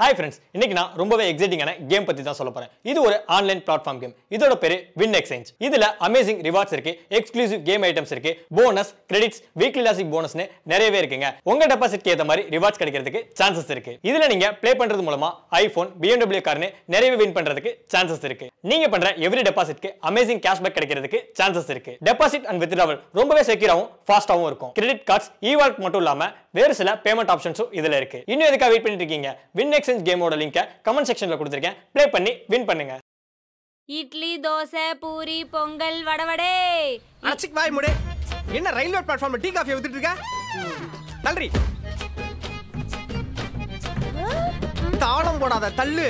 Hi friends இன்னைக்கு நான் ரொம்பவே எக்ஸைட்டிங்கான கேம் பத்தி தான் சொல்ல போறேன் இது ஒரு ஆன்லைன் பிளாட்ஃபார்ம் கேம் இதோட பேரு வின் எக்ஸ்சேஞ்ச் இதுல அமேசிங் ரிவார்ட்ஸ் இருக்கு எக்ஸ்க்ளூசிவ் கேம் ஐட்டம்ஸ் இருக்கு போனஸ் கிரெடிட்ஸ் வீக்லி லாசிக் போனஸ்னு நிறையவே இருக்குங்க உங்க டெபாசிட்க்கு ஏத்த மாதிரி ரிவார்ட்ஸ் கிடைக்கிறதுக்கு சான்சஸ் இருக்கு இதுல நீங்க ப்ளே பண்றது மூலமா ஐபோன் BMW கார்னு நிறையவே வின் பண்றதுக்கு சான்சஸ் இருக்கு நீங்க பண்ற எவ்ரி டெபாசிட்க்கு அமேசிங் கேஷ்பேக் கிடைக்கிறதுக்கு சான்சஸ் இருக்கு டெபாசிட் அண்ட் வித்ட்ராவல் ரொம்பவே செக்யூராகவும் ஃபாஸ்டாகவும் இருக்கும் கிரெடிட் கார்ட்ஸ் இ வாலெட் மட்டும் இல்லாம வேறு சில பேமெண்ட் ஆப்ஷன்ஸும் இதுல இருக்கு இன்னும் எதுக்காக வெயிட் பண்ணிட்டு இருக்கீங்க வின் எக்ஸ்சேஞ்ச் கேமோட லிங்கை கமெண்ட் செக்ஷன்ல கொடுத்துருக்கேன் ப்ளே பண்ணி வின் பண்ணுங்க இட்லி தோசை பூரி பொங்கல் வடவடே அச்சிக் வாய் முடே என்ன ரயில்வே பிளாட்ஃபார்ம்ல டீ காஃபி வித்துட்டு இருக்க நன்றி தாளம் போடாத தள்ளு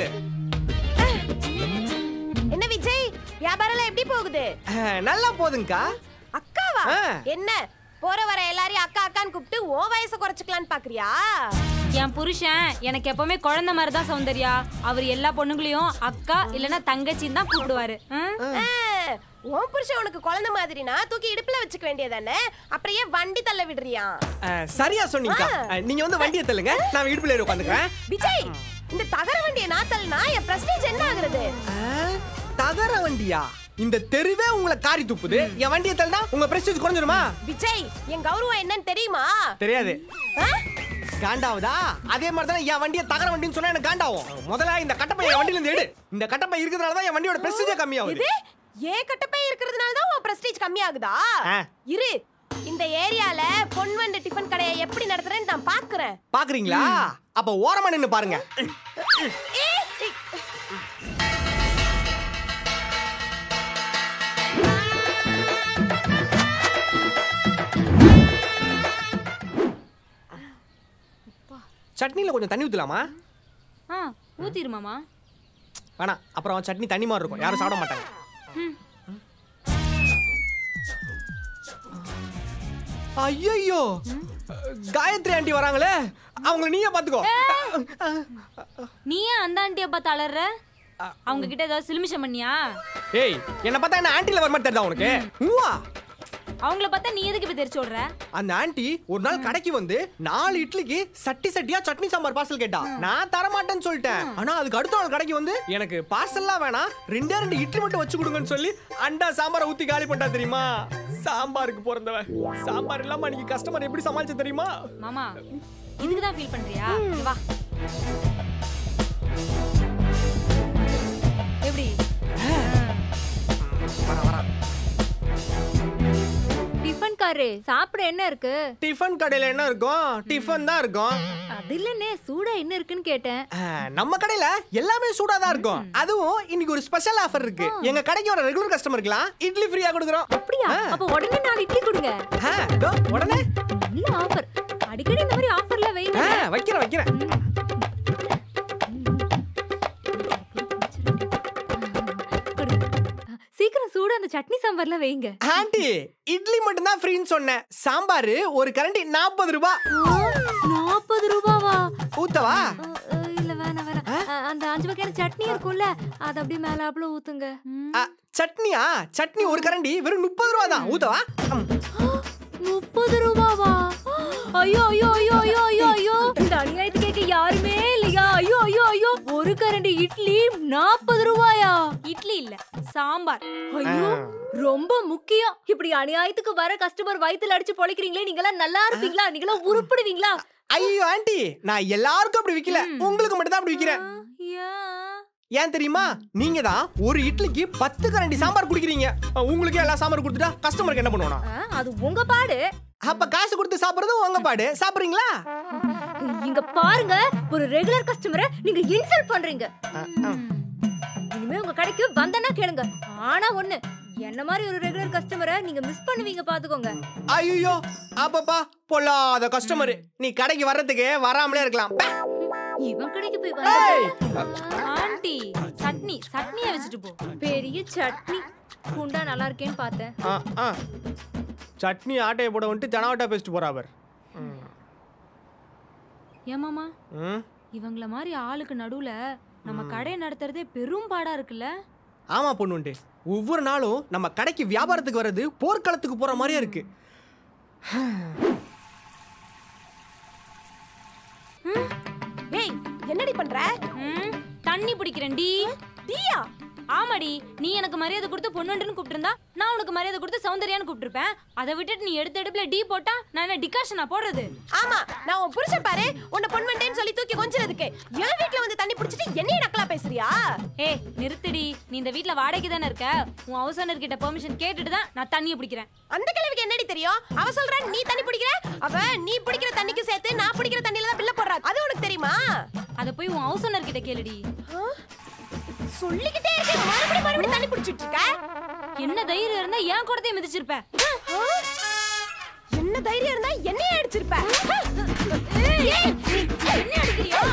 என்ன விஜய் வியாபாரம் எல்லாம் எப்படி போகுது அஹ், நல்லா போதுங்கக்கா அக்காவா ஆ. என்ன போற வர எல்லாரையும் அக்கா அக்கான்னு கூப்பிட்டு ஓ வயசை குறைச்சுக்கலான்னு பாக்குறியா என் புருஷன் எனக்கு எப்பவுமே குழந்தை மாதிரி தான் சௌந்தர்யா அவர் எல்லா பொண்ணுங்களையும் அக்கா இல்லனா தங்கச்சின்னு தான் கூப்பிடுவாரு ம்? ஆ, உன் புருஷன் உனக்கு குழந்தை மாதிரினா தூக்கி இடுப்புல வச்சுக்க வேண்டியதானே அப்புறம் ஏன் வண்டி தள்ள விடுறியா அஹ், சரியா சொன்னீங்கக்கா அஹ், நீங்க வந்து வண்டியை தள்ளுங்க நான் இடுப்புல ஏறி உட்காந்துக்கிறேன் விஜய் இந்த தகர வண்டியை நான் தள்ளினா என் பிரஸ்டேஜ் என்ன ஆகுறது அஹ், தகர வண்டியா இந்த தெருவே உங்களை காரி துப்புது என் வண்டியை தள்ளினா உங்க பிரஸ்டேஜ் குறைஞ்சிருமா விஜய் என் கௌரவம் என்னன்னு தெரியுமா தெரியாது ஆ? காண்டாவுதா அதே மாதிரி தான் என் வண்டியை தகர வண்டின்னு சொன்னா எனக்கு காண்டாவும் முதல்ல இந்த கட்டப்பை என் வண்டியில இருந்து எடு இந்த கட்டப்பை இருக்கிறதுனால தான் என் வண்டியோட பிரஸ்டேஜே கம்மியாகுது இது ஏன் கட்டப்பை இருக்கிறதுனால தான் உன் பிரஸ்டேஜ் கம்மியாகுதா ஆ. இரு இந்த ஏரியால பொன்வண்டு டிஃபன் கடையை எப்படி நடத்துறேன்னு நான் பாக்குறேன் பாக்குறீங்களா அப்ப ஓரமா நின்னு பாருங்க ஏய், ஏய், சட்னில கொஞ்சம் தண்ணி ஊத்தலாமா ஆ ஊத்திரு மாமா வேணாம் அப்புறம் சட்னி தண்ணி மாதிரி இருக்கும் யாரும் சாப்பிட மாட்டாங்க ஐயோ காயத்ரி ஆண்டி வராங்களே அவங்கள நீயே பாத்துக்கோ நீ ஏன் அந்த ஆண்டிய பார்த்து அலற அவங்க கிட்ட ஏதாவது சிலுமிஷம் பண்ணியா ஏய் என்ன பார்த்தா என்ன ஆண்டில வர மாதிரி தெரியுதா உனக்கு ஊவா அவங்கள பார்த்தா நீ எதுக்கு இப்ப தெரிச்சு விடுற அந்த ஆண்டி ஒரு நாள் கடைக்கு வந்து நாலு இட்லிக்கு சட்டி சட்டியா சட்னி சாம்பார் பார்சல் கேட்டா நான் தர மாட்டேன்னு சொல்லிட்டேன் ஆனா அதுக்கு அடுத்த நாள் கடைக்கு வந்து எனக்கு பார்சல்லாம் வேணாம் ரெண்டே ரெண்டு இட்லி மட்டும் வச்சு கொடுங்கன்னு சொல்லி அண்டா சாம்பாரை ஊத்தி காலி பண்ணிட்டா தெரியுமா சாம்பாருக்கு பிறந்தவ சாம்பார் இல்லாம அன்னைக்கு கஸ்டமர் எப்படி சமாளிச்ச தெரியுமா மாமா இதுக்கு தான் ஃபீல் பண்றியா இங்க வா எப்படி வர வர டிஃபன் காரு சாப்பிட என்ன இருக்கு டிஃபன் கடையில என்ன இருக்கும் டிஃபன் தான் இருக்கும் அது இல்லனே சூடா என்ன இருக்குன்னு கேட்டேன் ஆ, நம்ம கடையில எல்லாமே சூடா தான் இருக்கும் அதுவும் இன்னைக்கு ஒரு ஸ்பெஷல் ஆஃபர் இருக்கு எங்க கடைக்கு வர ரெகுலர் கஸ்டமருக்குலாம் இட்லி ஃப்ரீயா கொடுக்குறோம் அப்படியா அப்ப உடனே நாலு இட்லி கொடுங்க ஆ, இதோ, உடனே நல்ல ஆஃபர் அடிக்கடி இந்த மாதிரி ஆஃபர்ல வைங்க ஆ, வைக்கிறேன் வைக்கிறேன் கொடு. சீக்கிரம் சூடா அந்த சட்னி சாம்பார்ல வைங்க ஆண்டி இட்லி மட்டும் தான் ஃப்ரீன்னு சொன்னேன் சாம்பார் ஒரு கரண்டி நாற்பது ரூபாய் நாற்பது ரூபாவா ஊத்தவா அஹ், அஹ், இல்ல வேணாம் வேணாம் அஹ், அந்த அஞ்சு வகையான சட்னி இருக்கும்ல அது அப்படியே மேலாப்புல ஊத்துங்க ஆ, சட்னியா சட்னி ஒரு கரண்டி வெறும் முப்பது ரூபா தான் ஊத்தவா ம். முப்பது ரூபாவா ஐயோ ஐயோ ஐயோ ஐயோ ஐயோ ஐயோ இந்த அநியாயத்து கேட்க யாருமே இல்லையா ஐயோ ஐயோ ஐயோ ஒரு கரண்டி இட்லி நாற்பது ரூபாயா இட்லி இல்ல சாம்பார் ஐயோ ரொம்ப முக்கியம் இப்படி அநியாயத்துக்கு வர கஸ்டமர் வயித்துல அடிச்சு பொழைக்கிறீங்களே நீங்களாம் நல்லா இருப்பீங்களா நீங்களாம் உருப்பிடுவீங்களா ஐயோ ஆண்டி நான் எல்லாருக்கும் அப்படி விக்கல உங்களுக்கு மட்டும் தான் அப்படி விக்கிறேன் ஏன்? ஏன் தெரியுமா நீங்க தான் ஒரு இட்லிக்கு பத்து கரண்டி சாம்பார் குடிக்கிறீங்க உங்களுக்கு எல்லா சாம்பார் கொடுத்துட்டா கஸ்டமருக்கு என்ன பண்ணுவானா ஆ, அது உங்க பாடு அப்ப காசு கொடுத்து சாப்பிடுறது உங்க பாடு சாப்பிடுறீங்களா இங்க பாருங்க ஒரு ரெகுலர் கஸ்டமரை நீங்க இன்சல்ட் பண்றீங்க இனிமே உங்க கடைக்கு வந்தனா கேளுங்க ஆனா ஒண்ணு என்ன மாதிரி ஒரு ரெகுலர் கஸ்டமரை நீங்க மிஸ் பண்ணுவீங்க பாத்துக்கோங்க ஐயோ அப்பப்பா பொல்லாத கஸ்டமர் நீ கடைக்கு வர்றதுக்கு வராமலே இருக்கலாம் பே. இவன் கடைக்கு போய் ஏய், வந்தா ஆண்டி சட்னி சட்னியை வச்சுட்டு போ பெரிய சட்னி குண்டா நல்லா இருக்கேன்னு பார்த்தேன் ஆ, ஆ. சட்னி ஆட்டையை போட வந்துட்டு தெனாவட்டா பேசிட்டு போறா அவர் ஏமாமா ம் இவங்கள மாதிரி ஆளுக்கு நடுவுல நம்ம கடையை நடத்துறதே பெரும் பாடா இருக்குல்ல ஆமா பொண்ணுண்டு ஒவ்வொரு நாளும் நம்ம கடைக்கு வியாபாரத்துக்கு வர்றது போர்க்களத்துக்கு போற மாதிரியே இருக்கு ஏய் என்னடி பண்ற ம், தண்ணி பிடிக்கிறேன் டி டீயா ஆமாடி நீ எனக்கு மரியாதை கொடுத்து பொண்ணுன்னு கூப்பிட்டுருந்தா நான் உனக்கு மரியாதை கொடுத்து சௌந்தர்யான்னு கூப்பிட்டுருப்பேன் அதை விட்டுட்டு நீ எடுத்த எடுப்புல டீ போட்டா நான் என்ன டிகாஷனா போடுறது ஆமா நான் உன் புருஷன் பாரு உன்னை பொன் வண்டேன்னு சொல்லி தூக்கி கொஞ்சிறதுக்கு என் வீட்ல வந்து தண்ணி பிடிச்சிட்டு என்னைய நக்கலா பேசுறியா ஏய் நிறுத்துடி நீ இந்த வீட்ல வாடகைக்கு தானே இருக்க உன் ஹவுஸ் ஓனர் கிட்ட பெர்மிஷன் கேட்டுட்டு தான் நான் தண்ணியை பிடிக்கிறேன் அந்த கிழவிக்கு என்னடி தெரியும் அவ சொல்றா நீ தண்ணி பிடிக்கிற அவ நீ பிடிக்கிற தண்ணிக்கு சேர்த்து நான் பிடிக்கிற தண்ணியில தான் பில்ல போடுறா அது உனக்கு தெரியுமா அதை போய் உன் ஹவுஸ் ஓனர் கிட்ட கேளுடி ஆ? சொல்லிக்கிட்டே இருக்க மறுபடியும் மறுபடியும் தண்ணி பிடிச்சிட்டு இருக்க என்ன தைரியம் இருந்தா ஏன் கூடத்தையும் மிதிச்சிருப்ப ஆ? என்ன தைரியம் இருந்தா என்னைய அடிச்சிருப்ப ஏய், என்ன அடிக்கிறியா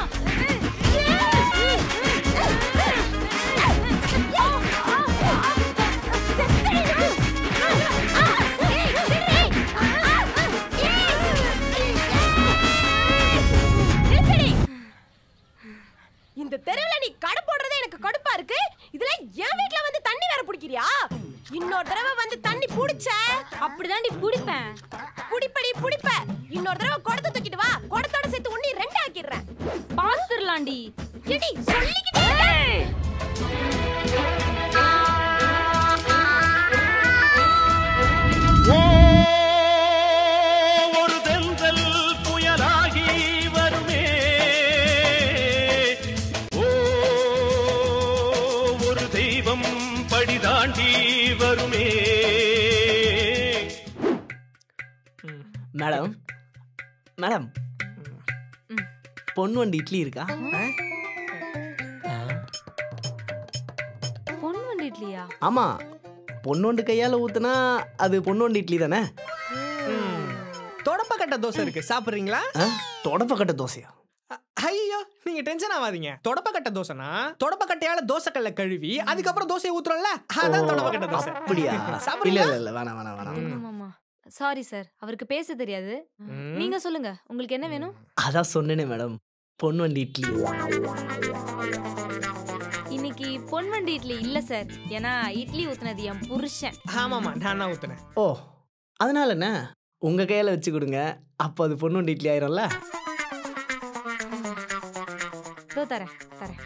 இந்த தெருவுல நீ கடை போடுறதே எனக்கு கடுப்பா இருக்கு இதுல என் வீட்ல வந்து தண்ணி வேற பிடிக்கிறியா இன்னொரு தடவை வந்து தண்ணி புடிச்ச அப்படிதாண்டி குடிப்பேன் புடிப்படி புடிப்ப இன்னொரு தடவை குடத்தை தூக்கிட்டு வா குடத்தோட சேர்த்து உன்னி ரெண்டு ஆக்கிடுறேன் பாத்துரலாண்டி எடி சொல்லிக்கிட்டே இருக்க. ஓ ஒரு தென்றல் புயலாகி வருமே ஓ ஒரு தெய்வம் படிதாண்டி வருமே மேடம் மேடம் பொன் வண்டி இட்லி இருக்கா பொண்ணு வண்டி இட்லியா ஆமா பொன்னொண்டு கையால ஊத்துனா அது பொன்னொண்டு இட்லி தானே தொடப்பக்கட்ட தோசை இருக்கு சாப்பிடுறீங்களா ஆ? தொடப்பக்கட்ட தோசையா அ- ஐயோ நீங்க டென்ஷன் ஆகாதீங்க தொடப்பக்கட்ட தோசைனா தொடப்பக்கட்டையால தோசைக்கல்ல கழுவி அதுக்கப்புறம் தோசையை ஊத்துறோம்ல அதான் தொடப்பக்கட்ட தோசை அப்படியா இல்ல சாப்பிடுறீங்களா இல்ல இல்ல வேணாம் வேணாம் வேணாம் ஆமாமா சாரி சார் அவருக்கு பேச தெரியாது ம். நீங்க சொல்லுங்க உங்களுக்கு என்ன வேணும் அதான் சொன்னேனே மேடம் பொன் வண்டி இட்லி இன்னைக்கு பொன் வண்டி இட்லி இல்ல சார் ஏன்னா இட்லி ஊத்துனது என் புருஷன் ஆமாமா நான் தான் ஊத்துனேன் ஓ அதனால என்ன உங்க கையால வச்சு கொடுங்க அப்போ அது பொன் வண்டி இட்லி ஆயிரும்ல இதோ தரேன் தரேன்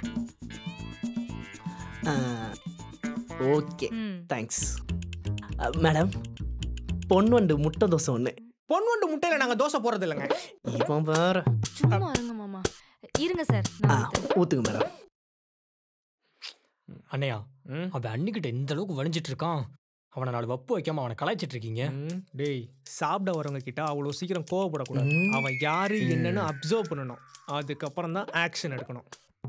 ஓகே ம் தேங்க்ஸ் மேடம் பொன் வண்டு முட்டை தோசை ஒன்று பொன் வண்டு முட்டையில நாங்க தோசை போறது இல்லைங்க இவன் வேற சும்மா இருங்க மாமா இருங்க சார் ஆ நான் ஊத்துறேன். ஊத்துங்க மேடம் அண்ணையா ம். அவன் அன்னிக்கிட்ட இந்த அளவுக்கு வலிஞ்சிட்டு இருக்கான் அவனை நாலு வப்பு வைக்காம அவனை கலாய்ச்சிட்டு இருக்கீங்க ம், டேய் சாப்பிட வரவங்க கிட்ட அவ்வளோ சீக்கிரம் கோவப்படக்கூடாது ம். அவன் யாரு என்னன்னு அப்சர்வ் பண்ணணும் அதுக்கப்புறம் தான் ஆக்ஷன் எடுக்கணும்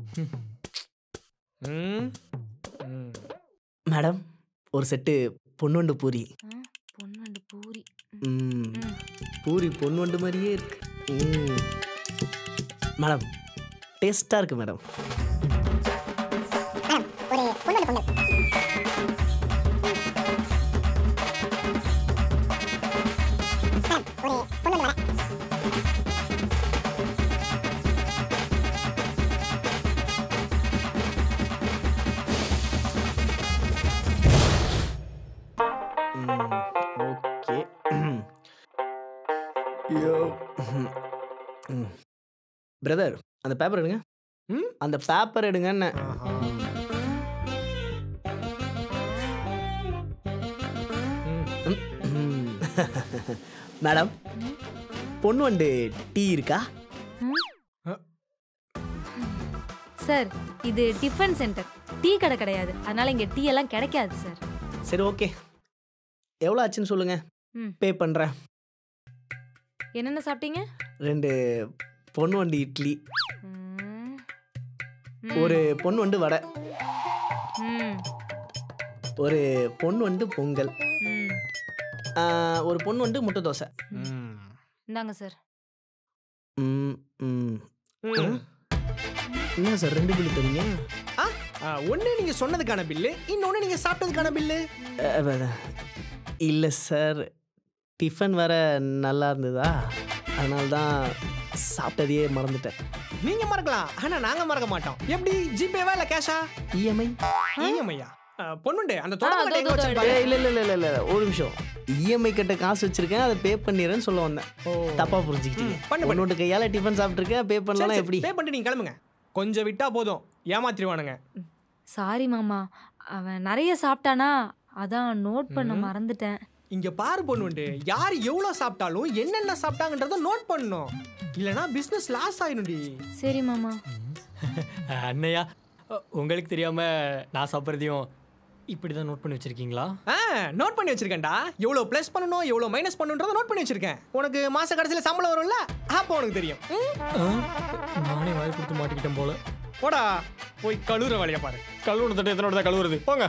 ம். ம். மேடம் ஒரு செட்டு பொன்வண்டு பூரி ஆ, பொன் வண்டு பூரி ம், ம். பூரி பொன்வண்டு மாதிரியே இருக்கு ம். மேடம் டேஸ்டா இருக்கு மேடம் ஓகே பிரதர் அந்த பேப்பர் எடுங்க ம்? அந்த பேப்பர் எடுங்கன்னு ஆஹா. ம். மேடம் பொன்வண்டு டீ இருக்கா சார் இது டிஃபன் சென்டர் டீ கடை கிடையாது அதனால இங்க டீ எல்லாம் கிடைக்காது சார் சரி ஓகே எவ்வளோ ஆச்சுன்னு சொல்லுங்க ம். பே பண்ணுறேன் என்னென்ன சாப்பிட்டீங்க ரெண்டு பொன்வண்டு இட்லி ம். ஒரு பொன்வண்டு வடை ம். ஒரு பொன்வண்டு பொங்கல் ம். ஆ, ஒரு பொன்வண்டு முட்டை தோசை ம். இந்தாங்க சார் ம், ம். ம். என்ன சார் ரெண்டு பில்லு தரீங்க ஆ, ஒண்ணு நீங்க சொன்னதுக்கான பில்லு இன்னொன்னு நீங்க சாப்பிட்டதுக்கான பில்லு இல்லை சார் டிஃபன் வேற நல்லா இருந்ததா அதனால தான் சாப்பிட்டதையே மறந்துட்டேன் நீங்க மறக்கலாம் ஆனா நாங்க மறக்க மாட்டோம் எப்படி ஜிபேவா இல்ல கேஷா இஎம்ஐ இஎம்ஐயா பொண்ணுண்டு அந்த ஆ, தொடர்பு எங்க இதோ, இதோ, வச்சிருப்பாரு இல்லை இல்லை இல்லை இல்லை ஒரு நிமிஷம் இஎம்ஐ கட்ட காசு வச்சிருக்கேன் அதை பே பண்ணிடுறேன்னு சொல்ல வந்தேன் ஓ. தப்பா புரிஞ்சுக்கிட்டீங்க ம், பண்ணு, பண்ணு. உன்னோட கையால டிஃபன் சாப்பிட்ருக்கேன் பே பண்ணலாம் எப்படி பே பண்ணிட்டு நீங்க கிளம்புங்க கொஞ்சம் விட்டா போதும் ஏமாத்திடுவானுங்க சாரி மாமா அவன் நிறைய சாப்பிட்டானா அதான் நோட் பண்ண மறந்துட்டேன் இங்க பாரு பொண்ணுண்டு யார் எவ்வளவு சாப்பிட்டாலும் என்னென்ன சாப்பிட்டாங்கன்றத நோட் பண்ணணும் இல்லனா பிசினஸ் லாஸ் ஆயிடும்டி சரி மாமா அண்ணையா அ, உங்களுக்கு தெரியாம நான் சாப்பிட்றதையும் இப்படி தான் நோட் பண்ணி வச்சிருக்கீங்களா ஆ நோட் பண்ணி வச்சிருக்கேன்டா எவ்வளவு ப்ளஸ் பண்ணணும் எவ்வளவு மைனஸ் பண்ணணுன்றத நோட் பண்ணி வச்சிருக்கேன் உனக்கு மாச கடைசியில சம்பளம் வரும்ல அப்போ உனக்கு தெரியும் ம்? நானே வாய் கொடுத்து மாட்டிக்கிட்டேன் போல போடா போய் கழுவுற வேலையை பாரு கழுவுன தட்டு எத்தனை தான் கழுவுறது போங்க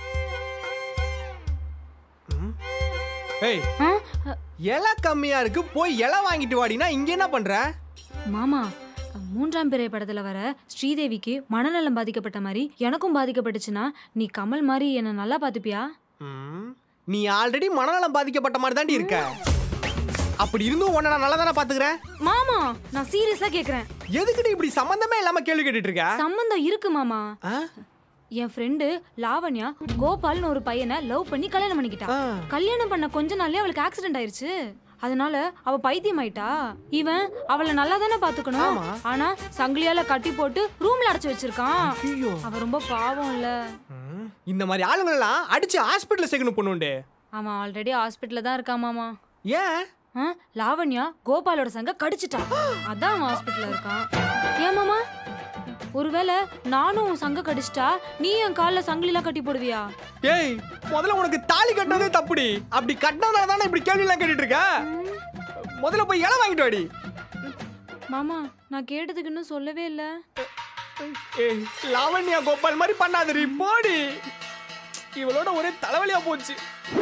ஏய் ஆ, இலை கம்மியா இருக்கு போய் இலை வாங்கிட்டு வாடினா இங்க என்ன பண்ற மாமா மூன்றாம் பிறை படத்துல வர ஸ்ரீதேவிக்கு மனநலம் பாதிக்கப்பட்ட மாதிரி எனக்கும் பாதிக்கப்பட்டுச்சுன்னா நீ கமல் மாதிரி என்ன நல்லா பாத்துப்பியா ம், நீ ஆல்ரெடி மனநலம் பாதிக்கப்பட்ட மாதிரி தாண்டி இருக்க அப்படி இருந்தும் உன்னை நான் நல்லா தானே பாத்துக்கிறேன் மாமா நான் சீரியஸா கேக்குறேன் எதுக்கிட்டு இப்படி சம்பந்தமே இல்லாம கேள்வி கேட்டுட்டு இருக்க சம்பந்தம் இருக்கு மாமா ஆ? என் ஃப்ரெண்டு லாவண்யா கோபால்னு ஒரு பையனை லவ் பண்ணி கல்யாணம் பண்ணிக்கிட்டா ஆ. கல்யாணம் பண்ண கொஞ்ச நாள்லயே அவளுக்கு ஆக்சிடென்ட் ஆயிருச்சு அதனால அவ பைத்தியம் ஆயிட்டா இவன் அவளை நல்லா தானே பாத்துக்கணும் ஆமா. ஆனா சங்கிலியால கட்டி போட்டு ரூம்ல அடைச்சு வச்சிருக்கான் ஐயோ அவ ரொம்ப பாவம் இல்ல ம், இந்த மாதிரி ஆளுங்களெல்லாம் அடிச்சு ஹாஸ்பிட்டல்ல சேர்க்கணும் பொண்ணுண்டு அவன் ஆல்ரெடி ஹாஸ்பிட்டல்ல தான் இருக்கான் மாமா ஏன் ஆ, லாவண்யா கோபாலோட சங்க கடிச்சிட்டான் அதான் அவன் ஹாஸ்பிட்டல்ல இருக்கான் ஏன் மாமா ஒருவேளை நானும் உன் சங்க கடிச்சிட்டா நீ என் கால்ல சங்கிலிலாம் கட்டி போடுவியா ஏய் முதல்ல உனக்கு தாலி கட்டினதே தப்புடி அப்படி கட்டினதால தானே இப்படி கேள்வி எல்லாம் கேட்டுட்டு இருக்க முதல்ல போய் இலை வாங்கிட்டு வாடி மாமா நான் கேட்டதுக்கு இன்னும் சொல்லவே இல்ல ஏய் லாவண்யா கோபால் மாதிரி பண்ணாதடி போடி இவளோட ஒரே தலைவலியா போச்சு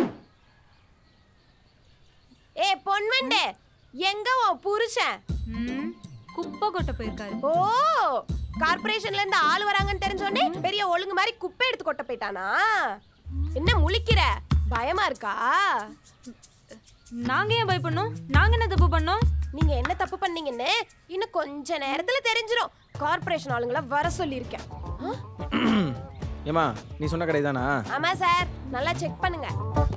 ஏ பொன்வண்டு எங்க உன் புருஷன் ம், குப்பை கொட்ட போயிருக்காரு ஓ கார்ப்பரேஷன்ல இருந்து ஆள் வராங்கன்னு தெரிஞ்சோடனே பெரிய ஒழுங்கு மாதிரி குப்பை எடுத்து கொட்ட போயிட்டானா என்ன முழிக்கிற பயமா இருக்கா நாங்க ஏன் பயப்படணும் நாங்க என்ன தப்பு பண்ணோம் நீங்க என்ன தப்பு பண்ணீங்கன்னு இன்னும் கொஞ்ச நேரத்துல தெரிஞ்சிரும் கார்ப்பரேஷன் ஆளுங்கள வர சொல்லியிருக்கேன் ஆ? ஏமா நீ சொன்ன கடை தானா ஆமா சார் நல்லா செக் பண்ணுங்க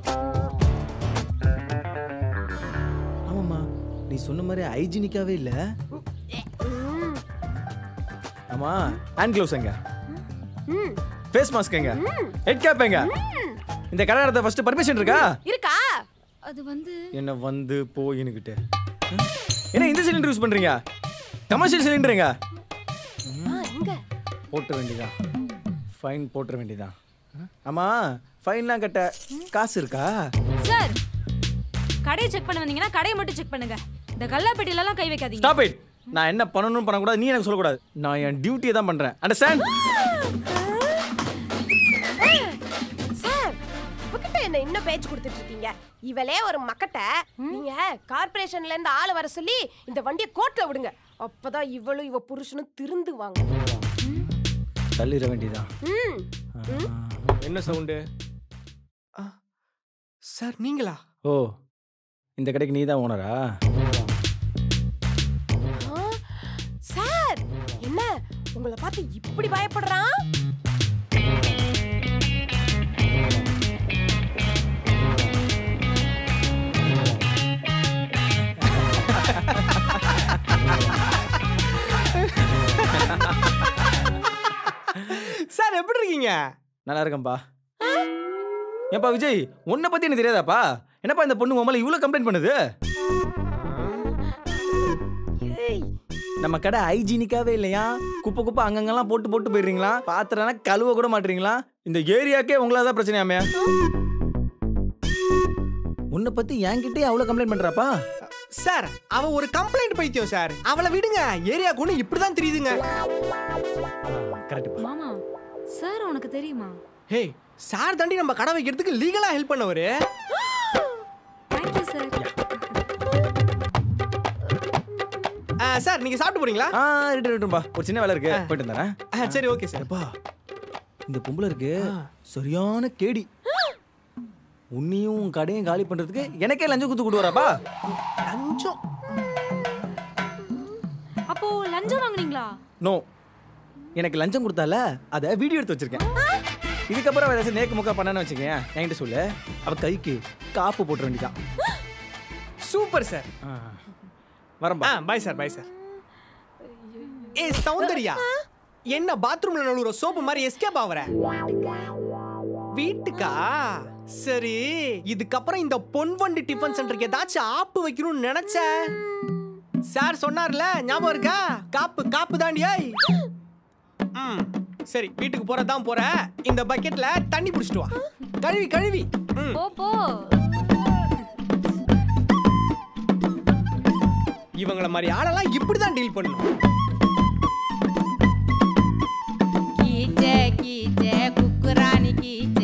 ஆமாம்மா நீ சொன்ன மாதிரி ஹைஜீனிக்காவே இல்லை ம், ஆமா ஹேண்ட் க்ளவுஸ் எங்க ம், ஃபேஸ் மாஸ்க் எங்க ஹெட் கேப் எங்க இந்த கடை நடத்த ஃபர்ஸ்ட் பர்மிஷன் இருக்கா இருக்கா அது வந்து என்ன வந்து போயின்னுக்கிட்டு என்ன இந்த சிலிண்டர் யூஸ் பண்றீங்க கமர்ஷியல் சிலிண்டருங்க ஆ, இங்க போட்டுற வேண்டியதான் ஃபைன் போட்டுற வேண்டியதான் ஆமா ஃபைன்லாம் கட்ட காசு இருக்கா சார் கடையை செக் பண்ண வந்தீங்கன்னா கடையை மட்டும் செக் பண்ணுங்க இந்த கல்லாப்பெட்டில எல்லாம் கை வைக்காதீங்க ஸ்டாப் இட் நான் என்ன பண்ணணும்னு பண்ணக்கூடாது நீ எனக்கு சொல்லக்கூடாது நான் என் டியூட்டியை தான் பண்றேன் அண்டர்ஸ்டாண்ட் சார் இவகிட்ட என்ன இன்னும் பேச்சு கொடுத்துட்டு இருக்கீங்க இவளே ஒரு மக்கட்ட நீங்க கார்ப்பரேஷன்ல இருந்து ஆளு வர சொல்லி இந்த வண்டியை கோர்ட்ல விடுங்க அப்பதான் இவளும் இவ புருஷனும் திருந்துவாங்க தள்ளிட வேண்டியதான் ம் என்ன சவுண்டு சார் நீங்களா ஓ இந்த கடைக்கு நீ தான் ஓனரா ஆ, சார் என்ன உங்களை பார்த்து இப்படி பயப்படுறான் சார் எப்படி இருக்கீங்க நல்லா இருக்கேன்ப்பா ஏன்பா விஜய் உன்னை பத்தி எனக்கு தெரியாதாப்பா என்னப்பா இந்த பொண்ணு உன் மேல இவ்வளோ கம்ப்ளைண்ட் பண்ணுது ஏய், நம்ம கடை ஹைஜீனிக்காவே இல்லையா குப்பை குப்பை அங்கங்கெல்லாம் போட்டு போட்டு போயிடுறீங்களா பாத்திரம்னா கழுவ கூட மாட்டீங்களா இந்த ஏரியாக்கே உங்களால தான் பிரச்சனையாமே உன்னை பத்தி என்கிட்டயே அவ்வளோ கம்ப்ளைண்ட் பண்றாப்பா சார் அவ ஒரு கம்ப்ளைண்ட் பைத்தியம் சார் அவளை விடுங்க ஏரியா கொண்டு இப்படிதான் தெரியுதுங்க கரெக்ட் மாமா சார் உனக்கு தெரியுமா ஹே சார் தாண்டி நம்ம கடை வைக்கிறதுக்கு லீகலா ஹெல்ப் பண்ணவரு தேங்க்யூ சார் ஆ, சார் நீங்க சாப்பிட்டு போறீங்களா ஆ ரிட்டு ரிட்டும்பா ஒரு சின்ன வேலை இருக்கு போயிட்டு வந்துடுறேன் ஆ, சரி ஓகே சார் அப்பா இந்த பொம்பளை இருக்கு சரியான கேடி உன்னையும் உன் கடையும் காலி பண்றதுக்கு எனக்கே லஞ்சம் குத்து கொடுவராப்பா லஞ்சம் அப்போ லஞ்சம் வாங்குனீங்களா நோ எனக்கு லஞ்சம் கொடுத்தால அதை வீடியோ எடுத்து வச்சிருக்கேன் இதுக்கப்புறம் வேற ஏதாச்சும் நேக்கு முக்கா பண்ணனு வச்சுக்கேன் என்கிட்ட சொல்லு அவ கைக்கு காப்பு போட்டுற வேண்டியதான் சூப்பர் சார் வரம்பா ஆ பாய் சார் பாய் சார் ஏ சௌந்தர்யா என்ன பாத்ரூம்ல நழுவுற சோப்பு மாதிரி எஸ்கேப் ஆவற வீட்டுக்கா சரி இதுக்கப்புறம் இந்த பொன்வண்டி டிஃபன் சென்டருக்கு ஏதாச்சும் ஆப்பு வைக்கணும்னு நினைச்ச சார் சொன்னார்ல ஞாபகம் இருக்கா காப்பு காப்பு தாண்டி ஏய் ம் சரி வீட்டுக்கு போறதான் போற இந்த பக்கெட்ல தண்ணி புடிச்சிட்டு வா கழுவி கழுவி ம் போ போ இவங்கள மாதிரி ஆளெல்லாம் இப்படிதான் டீல் பண்ணணும் கீச்சே கீச்சே குக்குராணி கீச்சே